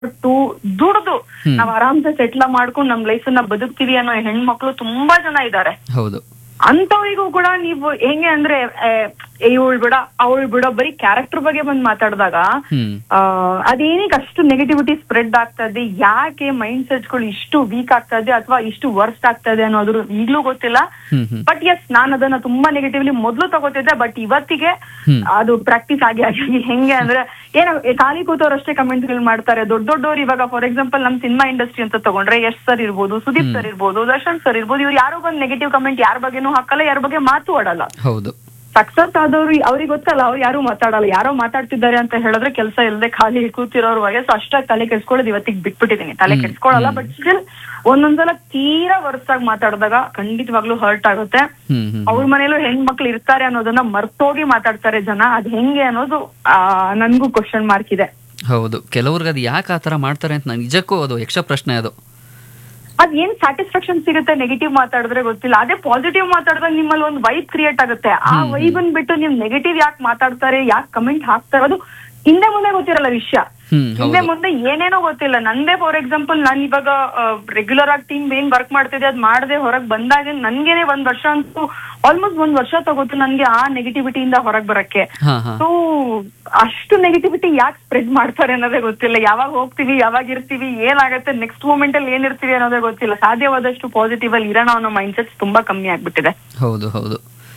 ಕಷ್ಟಪಟ್ಟು ದುಡ್ದು ನಾವ್ ಆರಾಮ್ಸೆ ಸೆಟ್ಲ್ ಮಾಡ್ಕೊಂಡು ನಮ್ ಲೈಫ್ ನ ಬದುಕ್ತೀವಿ ಅನ್ನೋ ಹೆಣ್ಮಕ್ಳು ತುಂಬಾ ಜನ ಇದ್ದಾರೆ ಹೌದು ಅಂತವರಿಗೂ ಕೂಡ ನೀವು ಹೆಂಗೆ ಅಂದ್ರೆ ಇವಳು ಬಿಡ ಅವಳು ಬಿಡ ಬರೀ ಕ್ಯಾರೆಕ್ಟರ್ ಬಗ್ಗೆ ಬಂದ್ ಮಾತಾಡಿದಾಗ ಹ್ಮ್ ಆ, ಅದೇನಕ್ಕೆ ಅಷ್ಟು ನೆಗೆಟಿವಿಟಿ ಸ್ಪ್ರೆಡ್ ಆಗ್ತಾ ಇದೆ ಯಾಕೆ ಮೈಂಡ್ ಸೆಟ್ಸ್ಗಳು ಇಷ್ಟು ವೀಕ್ ಆಗ್ತಾ ಇದೆ ಅಥವಾ ಇಷ್ಟು ವರ್ಸ್ಟ್ ಆಗ್ತಾ ಇದೆ ಅನ್ನೋದ್ರ ಈಗ್ಲೂ ಗೊತ್ತಿಲ್ಲ ಹ್ಮ್ ಹ್ಮ್ ಬಟ್ ಎಸ್ ನಾನು ಅದನ್ನ ತುಂಬಾ ನೆಗೆಟಿವ್ಲಿ ಮೊದ್ಲು ತಗೋತಿದ್ದೆ ಬಟ್ ಇವತ್ತಿಗೆ ಹ್ಮ್. ಅದು ಪ್ರಾಕ್ಟೀಸ್ ಆಗಿ ಆಗಿ ಹೆಂಗೆ ಅಂದ್ರೆ ಏನೋ ಏ, ಖಾಲಿ ಕೂತವ್ರು ಅಷ್ಟೇ ಕಮೆಂಟ್ಸ್ ಗಳು ಮಾಡ್ತಾರೆ ದೊಡ್ಡ ದೊಡ್ಡವ್ರು ಇವಾಗ ಫಾರ್ ಎಕ್ಸಾಂಪಲ್ ನಮ್ ಸಿನಿಮಾ ಇಂಡಸ್ಟ್ರಿ ಅಂತ ತಗೊಂಡ್ರೆ ಯಶ್ ಸರ್ ಇರ್ಬೋದು ಸುದೀಪ್ ಸರ್ ಇರ್ಬೋದು ದರ್ಶನ್ ಸರ್ ಇರ್ಬೋದು ಇವ್ರು ಯಾರು ಬಂದ್ ನೆಗೆಟಿವ್ ಕಮೆಂಟ್ ಯಾರ ಬಗ್ಗೆನೂ ಹಾಕಲ್ಲ ಯಾರ ಬಗ್ಗೆ ಮಾತು ಆಡಲ್ಲ ಹೌದು ಸಕ್ಸಸ್ ಆದವ್ರು ಅವ್ರಿಗೆ ಗೊತ್ತಲ್ಲ ಅವ್ರು ಯಾರು ಮಾತಾಡಲ್ಲ ಯಾರೋ ಮಾತಾಡ್ತಿದ್ದಾರೆ ಅಂತ ಹೇಳಿದ್ರೆ ಕೆಲಸ ಇಲ್ಲದೆ ಖಾಲಿ ಕೂತಿರೋರ್ ವಯಸ್ಸು ಅಷ್ಟಾಗಿ ತಲೆ ಕೆಡ್ಸ್ಕೊಳ್ಳೋದು ಇವತ್ತಿಗೆ ಬಿಟ್ಬಿಟ್ಟಿದೀನಿ ತಲೆ ಕೆಡ್ಸ್ಕೊಳಲ್ಲ ಬಟ್ ಸ್ಟಿಲ್ ಒಂದೊಂದ್ಸಲ ತೀರಾ ವರ್ಸಾಗಿ ಮಾತಾಡಿದಾಗ ಖಂಡಿತವಾಗ್ಲೂ ಹರ್ಟ್ ಆಗುತ್ತೆ ಹ್ಮ್ ಹ್ಮ್ ಅವ್ರ ಮನೇಲೂ ಹೆಣ್ಮಕ್ಳು ಇರ್ತಾರೆ ಅನ್ನೋದನ್ನ ಮರ್ತೋಗಿ ಮಾತಾಡ್ತಾರೆ ಜನ ಅದ್ ಹೆಂಗೆ ಅನ್ನೋದು ಆ ನನ್ಗೂ ಕ್ವಶನ್ ಮಾರ್ಕ್ ಇದೆ ಹೌದು ಕೆಲವ್ರಿಗೆ ಅದು ಯಾಕೆ ಆ ಥರ ಮಾಡ್ತಾರೆ ಅಂತ ನಾನು ನಿಜಕ್ಕೂ ಅದು ಯಕ್ಷ ಪ್ರಶ್ನೆ ಅದು ಅದ್ ಏನ್ ಸ್ಯಾಟಿಸ್ಫ್ಯಾಕ್ಷನ್ ಸಿಗುತ್ತೆ ನೆಗೆಟಿವ್ ಮಾತಾಡಿದ್ರೆ ಗೊತ್ತಿಲ್ಲ ಅದೇ ಪಾಸಿಟಿವ್ ಮಾತಾಡಿದಾಗ ನಿಮ್ಮಲ್ಲಿ ಒಂದು ವೈಬ್ ಕ್ರಿಯೇಟ್ ಆಗುತ್ತೆ ಆ ವೈಬ್ ಬಿಟ್ಟು ನೀವು ನೆಗೆಟಿವ್ ಯಾಕೆ ಮಾತಾಡ್ತಾರೆ ಯಾಕೆ ಕಮೆಂಟ್ ಹಾಕ್ತಾರೆ ಅದು ಹಿಂದೆ ಮುಂದೆ ಗೊತ್ತಿರಲ್ಲ ವಿಷಯ ಹ್ಮ್ ಹಿಂದೆ ಹೌದು ಮುಂದೆ ಏನೇನೋ ಗೊತ್ತಿಲ್ಲ ನಂದೇ ಫಾರ್ ಎಕ್ಸಾಂಪಲ್ ನಾನ್ ಇವಾಗ ರೆಗ್ಯುಲರ್ ಆಗಿ ಟೀಮ್ ಏನ್ ವರ್ಕ್ ಮಾಡ್ತಿದೆ ಅದ್ ಮಾಡದೆ ಹೊರಗ್ ಬಂದಾಗ ನನ್ಗೇನೆ ಒಂದ್ ವರ್ಷ ಅಂತೂ ಆಲ್ಮೋಸ್ಟ್ ಒಂದ್ ವರ್ಷ ತಗೋತು ನನ್ಗೆ ಆ ನೆಗೆಟಿವಿಟಿಯಿಂದ ಹೊರಗ್ ಬರಕ್ಕೆ ಹಾ ಹಾ ಸೊ ಅಷ್ಟು ನೆಗೆಟಿವಿಟಿ ಯಾಕೆ ಸ್ಪ್ರೆಡ್ ಮಾಡ್ತಾರೆ ಅನ್ನೋದೇ ಗೊತ್ತಿಲ್ಲ ಯಾವಾಗ ಹೋಗ್ತೀವಿ ಯಾವಾಗ ಇರ್ತೀವಿ ಏನಾಗತ್ತೆ ನೆಕ್ಸ್ಟ್ ಮೂಮೆಂಟ್ ಅಲ್ಲಿ ಏನಿರ್ತೀವಿ ಅನ್ನೋದೇ ಗೊತ್ತಿಲ್ಲ ಸಾಧ್ಯವಾದಷ್ಟು ಪಾಸಿಟಿವ್ ಅಲ್ಲಿ ಇರೋಣ ಅನ್ನೋ ಮೈಂಡ್ ಸೆಟ್ ತುಂಬಾ ಕಮ್ಮಿ ಆಗ್ಬಿಟ್ಟಿದೆ ಹೌದು ಹೌದು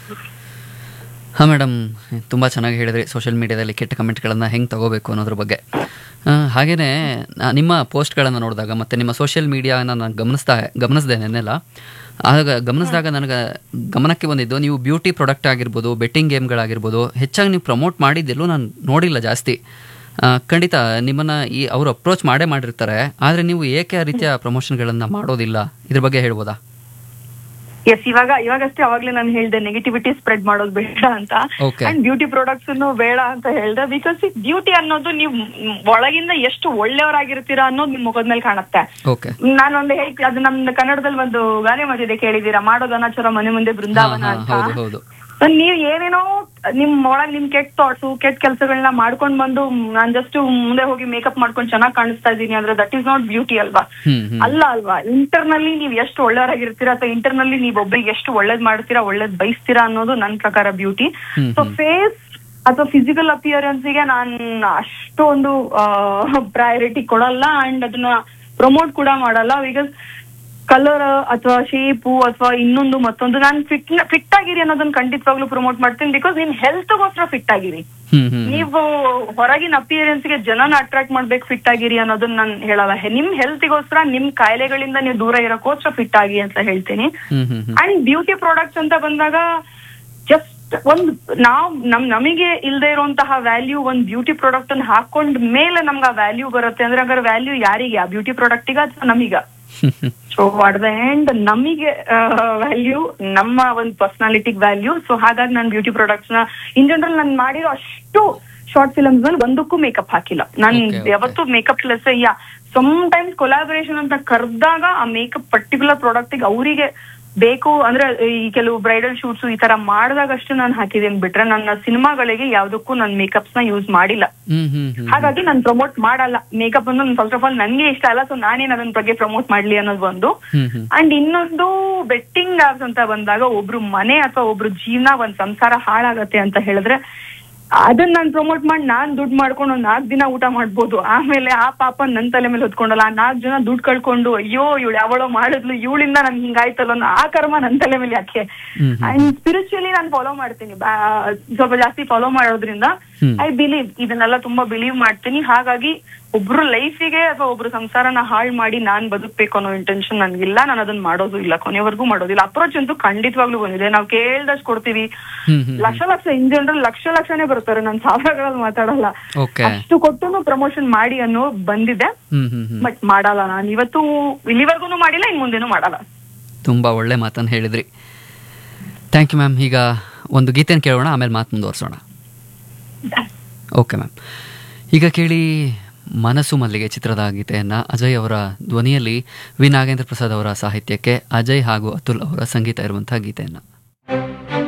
ಹಾಂ ಮೇಡಮ್ ತುಂಬ ಚೆನ್ನಾಗಿ ಹೇಳಿದ್ರಿ ಸೋಷಿಯಲ್ ಮೀಡಿಯಾದಲ್ಲಿ ಕೆಟ್ಟ ಕಮೆಂಟ್ಗಳನ್ನು ಹೆಂಗೆ ತಗೋಬೇಕು ಅನ್ನೋದ್ರ ಬಗ್ಗೆ ಹಾಗೆಯೇ ನಿಮ್ಮ ಪೋಸ್ಟ್ಗಳನ್ನು ನೋಡಿದಾಗ ಮತ್ತು ನಿಮ್ಮ ಸೋಷಿಯಲ್ ಮೀಡಿಯಾನ ನಾನು ಗಮನಿಸ್ತಾ ಗಮನಿಸಿದೆ ನೆನ್ನೆಲ್ಲ ಆಗ ಗಮನಿಸಿದಾಗ ನನಗೆ ಗಮನಕ್ಕೆ ಬಂದಿದ್ದು ನೀವು ಬ್ಯೂಟಿ ಪ್ರಾಡಕ್ಟ್ ಆಗಿರ್ಬೋದು ಬೆಟ್ಟಿಂಗ್ ಗೇಮ್ಗಳಾಗಿರ್ಬೋದು ಹೆಚ್ಚಾಗಿ ನೀವು ಪ್ರಮೋಟ್ ಮಾಡಿದ್ದೆಲ್ಲೂ ನಾನು ನೋಡಿಲ್ಲ ಜಾಸ್ತಿ ಆ, ಖಂಡಿತ ನಿಮ್ಮನ್ನು ಈ ಅವರು ಅಪ್ರೋಚ್ ಮಾಡೇ ಮಾಡಿರ್ತಾರೆ ಆದರೆ ನೀವು ಏಕೆ ಆ ರೀತಿಯ ಪ್ರಮೋಷನ್ಗಳನ್ನು ಮಾಡೋದಿಲ್ಲ ಇದ್ರ ಬಗ್ಗೆ ಹೇಳ್ಬೋದಾ ಎಸ್ ಇವಾಗ ಇವಾಗಷ್ಟೇ ಅವಾಗ್ಲೇ ನಾನು ಹೇಳ್ದೆ ನೆಗೆಟಿವಿಟಿ ಸ್ಪ್ರೆಡ್ ಮಾಡೋದು ಬೇಡ ಅಂತ Okay. ಅಂಡ್ ಬ್ಯೂಟಿ ಪ್ರಾಡಕ್ಟ್ಸ್ ಬೇಡ ಅಂತ ಹೇಳ್ದೆ ಬಿಕಾಸ್ ಬ್ಯೂಟಿ ಅನ್ನೋದು ನೀವು ಒಳಗಿಂದ ಎಷ್ಟು ಒಳ್ಳೆಯವರಾಗಿರ್ತೀರಾ ಅನ್ನೋದು ನಿಮ್ ಮುಖದ ಮೇಲೆ ಕಾಣುತ್ತೆ ಓಕೆ ನಾನೊಂದು ಹೇಳ್ತೀನಿ ಅದು ನಮ್ ಕನ್ನಡದಲ್ಲಿ ಒಂದು ಗಾನೆ ಮಾತಿದೆ ಕೇಳಿದೀರಾ ಮಾಡೋದು ಅನಾಚಾರ ಮನೆ ಮುಂದೆ ಬೃಂದಾವನ ಹಾ, ಅಂತ ಹೌದು ಹೌದು So, ನೀವ್ ಏನೇನೋ ನಿಮ್ ಒಳಗ್ ನಿಮ್ ಕೆಟ್ಟ ಥಾಟ್ಸ್ ಕೆಟ್ಟ ಕೆಲಸಗಳನ್ನ ಮಾಡ್ಕೊಂಡ್ ಬಂದು ನಾನ್ ಜಸ್ಟ್ ಮುಂದೆ ಹೋಗಿ ಮೇಕಪ್ ಮಾಡ್ಕೊಂಡು ಚೆನ್ನಾಗಿ ಕಾಣಿಸ್ತಾ ಇದೀನಿ ಅಂದ್ರೆ ದಟ್ ಈಸ್ ನಾಟ್ ಬ್ಯೂಟಿ ಅಲ್ವಾ ಹ್ಮ್ ಹ್ಮ್ ಅಲ್ಲ ಅಲ್ವಾ ಇಂಟರ್ನಲ್ಲಿ ನೀವ್ ಎಷ್ಟು ಒಳ್ಳೆಯವರಾಗಿರ್ತೀರಾ ಅಥವಾ ಇಂಟರ್ನಲ್ಲಿ ನೀವ್ ಒಬ್ರಿಗೆ ಎಷ್ಟು ಒಳ್ಳೇದ್ ಮಾಡ್ತೀರಾ ಒಳ್ಳೇದ್ ಬಯಸ್ತೀರಾ ಅನ್ನೋದು ನನ್ ಪ್ರಕಾರ ಬ್ಯೂಟಿ ಹ್ಮ್, ಸೊ ಫೇಸ್ ಅಥವಾ ಫಿಸಿಕಲ್ ಅಪಿಯರೆನ್ಸ್ ಗೆ ನಾನ್ ಅಷ್ಟೊಂದು ಪ್ರಯಾರಿಟಿ ಕೊಡಲ್ಲ ಅಂಡ್ ಅದನ್ನ ಪ್ರಮೋಟ್ ಕೂಡ ಮಾಡಲ್ಲ ಬಿಕಾಸ್ ಕಲರ್ ಅಥವಾ ಶೇಪು ಅಥವಾ ಇನ್ನೊಂದು ಮತ್ತೊಂದು ನಾನು ಫಿಟ್ ಫಿಟ್ ಆಗಿರಿ ಅನ್ನೋದನ್ನ ಖಂಡಿತವಾಗ್ಲೂ ಪ್ರಮೋಟ್ ಮಾಡ್ತೀನಿ ಬಿಕಾಸ್ ನಿಮ್ ಹೆಲ್ತ್ಗೋಸ್ಕರ ಫಿಟ್ ಆಗಿರಿ ಹ್ಮ್ ಹ್ಮ್ ನೀವು ಹೊರಗಿನ ಅಪಿಯರೆನ್ಸ್ ಗೆ ಜನನ ಅಟ್ರಾಕ್ಟ್ ಮಾಡ್ಬೇಕು ಫಿಟ್ ಆಗಿರಿ ಅನ್ನೋದನ್ನ ನಾನು ಹೇಳಲ್ಲ ಹೆ- ನಿಮ್ ಹೆಲ್ತ್ಗೋಸ್ಕರ ನಿಮ್ ಕಾಯಿಲೆಗಳಿಂದ ನೀವು ದೂರ ಇರೋಕ್ಕೋಸ್ಕರ ಫಿಟ್ ಆಗಿ ಅಂತ ಹೇಳ್ತೀನಿ hmm hmm hmm and beauty products ಅಂತ ಬಂದಾಗ ಜಸ್ಟ್ ಒಂದ್ ನಾವ್ ನಮ್ ನಮಗೆ ಇಲ್ದೇ ಇರುವಂತಹ ವ್ಯಾಲ್ಯೂ ಒಂದ್ ಬ್ಯೂಟಿ ಪ್ರಾಡಕ್ಟ್ ಅನ್ನ ಹಾಕೊಂಡ್ ಮೇಲೆ ನಮ್ಗೆ ಆ ವ್ಯಾಲ್ಯೂ ಬರುತ್ತೆ ಅಂದ್ರೆ ಹಂಗಾರೆ ವ್ಯಾಲ್ಯೂ ಯಾರಿಗೆ ಆ ಬ್ಯೂಟಿ ಪ್ರಾಡಕ್ಟಿಗ ಅಥವಾ ನಮೀಗ ಸೊ ಅಟ್ ದ ಎಂಡ್ ನಮಗೆ ವ್ಯಾಲ್ಯೂ ನಮ್ಮ ಒಂದು ಪರ್ಸನಾಲಿಟಿಗ್ ವ್ಯಾಲ್ಯೂ ಸೊ ಹಾಗಾಗಿ ನಾನು ಬ್ಯೂಟಿ ಪ್ರಾಡಕ್ಟ್ಸ್ ನ ಇನ್ ಜನರಲ್ ನಾನು ಮಾಡಿರೋ ಅಷ್ಟು ಶಾರ್ಟ್ ಫಿಲ್ಮ್ಸ್ ನಲ್ಲಿ ಒಂದಕ್ಕೂ ಮೇಕಪ್ ಹಾಕಿಲ್ಲ ನಾನು Okay, okay. ಯಾವತ್ತೂ makeup less yeah sometimes collaboration ಅಂತ ಕರೆದಾಗ ಆ ಮೇಕಪ್ ಪರ್ಟಿಕ್ಯುಲರ್ ಪ್ರಾಡಕ್ಟ್ ಅವರಿಗೆ ಬೇಕು ಅಂದ್ರೆ ಈ ಕೆಲವು ಬ್ರೈಡಲ್ ಶೂಟ್ಸ್ ಈ ತರ ಮಾಡಿದಾಗ ಅಷ್ಟೇ ನಾನು ಹಾಕಿದ್ದೀನಿ ಬಿಟ್ರೆ ನನ್ನ ಸಿನಿಮಾಗಳಿಗೆ ಯಾವ್ದಕ್ಕೂ ನಾನು ಮೇಕಪ್ಸ್ ನ ಯೂಸ್ ಮಾಡಿಲ್ಲ ಹ್ಮ್ ಹ್ಮ್ ಹ್ಮ್ ಹಾಗಾಗಿ ನಾನು ಪ್ರಮೋಟ್ ಮಾಡಲ್ಲ ಮೇಕಪ್ ಅನ್ನು ಫಸ್ಟ್ ಆಫ್ ಆಲ್ ನನ್ಗೆ ಇಷ್ಟ ಅಲ್ಲ ಸೊ ನಾನೇನ್ ಅದನ್ನ ಬಗ್ಗೆ ಪ್ರಮೋಟ್ ಮಾಡ್ಲಿ ಅನ್ನೋದು ಒಂದು ಹ್ಮ್ ಹ್ಮ್ ಅಂಡ್ ಇನ್ನೊಂದು ಬೆಟ್ಟಿಂಗ್ ಆಪ್ಸ್ ಅಂತ ಬಂದಾಗ ಒಬ್ರು ಮನೆ ಅಥವಾ ಒಬ್ರು ಜೀವನ ಒಂದ್ ಸಂಸಾರ ಹಾಳಾಗತ್ತೆ ಅಂತ ಹೇಳಿದ್ರೆ ಅದನ್ನ ನಾನು ಪ್ರಮೋಟ್ ಮಾಡಿ ನಾನ್ ದುಡ್ಡು ಮಾಡ್ಕೊಂಡು ಒಂದ್ ನಾಲ್ಕು ದಿನ ಊಟ ಮಾಡ್ಬೋದು ಆಮೇಲೆ ಆ ಪಾಪ ನನ್ ತಲೆ ಮೇಲೆ ಹೊತ್ಕೊಂಡಲ್ಲ ಆ ನಾಲ್ಕು ಜನ ದುಡ್ಡು ಕಳ್ಕೊಂಡು ಅಯ್ಯೋ ಇವಳು ಯಾವಳೋ ಮಾಡಿದ್ಲು ಇವಳಿಂದ ನನ್ಗೆ ಹಿಂಗಾಯ್ತಲ್ಲ ಅನ್ನೋ ಆ ಕರ್ಮ ನನ್ ತಲೆ ಮೇಲೆ ಯಾಕೆ ಹ್ಮ್ ಹ್ಮ್. ಅಂಡ್ ಸ್ಪಿರಿಚುಲಿ ನಾನು ಫಾಲೋ ಮಾಡ್ತೀನಿ ಬಾ- ಸ್ವಲ್ಪ ಜಾಸ್ತಿ ಫಾಲೋ ಮಾಡೋದ್ರಿಂದ ಹ್ಮ್. ಐ ಬಿಲೀವ್ ಇದನ್ನೆಲ್ಲ ತುಂಬಾ ಬಿಲೀವ್ ಮಾಡ್ತೀನಿ ಹಾಗಾಗಿ ಒಬ್ರು ಲೈಫಿಗೆ ಅಥವಾ ಒಬ್ರು ಸಂಸಾರನ ಹಾಳು ಮಾಡಿ ನಾನ್ ಬದುಕ್ಬೇಕು ಅನ್ನೋ ಇಂಟೆನ್ಷನ್ ನನ್ಗಿಲ್ಲ ನಾನು ಅದನ್ನ ಮಾಡೋದು ಇಲ್ಲ ಕೊನೆವರೆಗೂ ಮಾಡೋದಿಲ್ಲ ಅಪ್ರೋಚ್ ಅಂತೂ ಖಂಡಿತವಾಗ್ಲೂ ಬಂದಿದೆ ನಾವು ಕೇಳ್ದಷ್ಟು ಕೊಡ್ತೀವಿ ಹ್ಮ್ ಹ್ಮ್ ಲಕ್ಷ ಲಕ್ಷ ಇನ್ ಜನರಲ್ ಲಕ್ಷ ಲಕ್ಷನೇ ಬರ್ತಾರೆ ನಾನು ಸಾವಿರಗಳಲ್ಲಿ ಮಾತಾಡಲ್ಲ ಓಕೆ ಅಷ್ಟು ಕೊಟ್ಟು ಪ್ರಮೋಷನ್ ಮಾಡಿ ಅನ್ನೋ ಬಂದಿದೆ ಹ್ಮ್ ಹ್ಮ್ ಹ್ಮ್ ಬಟ್ ಮಾಡಲ್ಲ ನಾನು ಇವತ್ತು ಇಲ್ಲಿವರೆಗೂ ಮಾಡಿಲ್ಲ ಇನ್ ಮುಂದೆನೂ ಮಾಡಲ್ಲ ತುಂಬ ಒಳ್ಳೆ ಮಾತನ್ನು ಹೇಳಿದ್ರಿ ಥ್ಯಾಂಕ್ ಯು ಮ್ಯಾಮ್ ಈಗ ಒಂದು ಗೀತೆಯನ್ನು ಕೇಳೋಣ ಆಮೇಲೆ ಮಾತು ಮುಂದುವರ್ಸೋಣ ಓಕೆ ಮ್ಯಾಮ್ ಈಗ ಕೇಳಿ ಮನಸ್ಸು ಮಲ್ಲಿಗೆ ಚಿತ್ರದ ಗೀತೆಯನ್ನು ಅಜಯ್ ಅವರ ಧ್ವನಿಯಲ್ಲಿ ವಿ ನಾಗೇಂದ್ರ ಪ್ರಸಾದ್ ಅವರ ಸಾಹಿತ್ಯಕ್ಕೆ ಅಜಯ್ ಹಾಗೂ ಅತುಲ್ ಅವರ ಸಂಗೀತ ಇರುವಂತಹ ಗೀತೆಯನ್ನು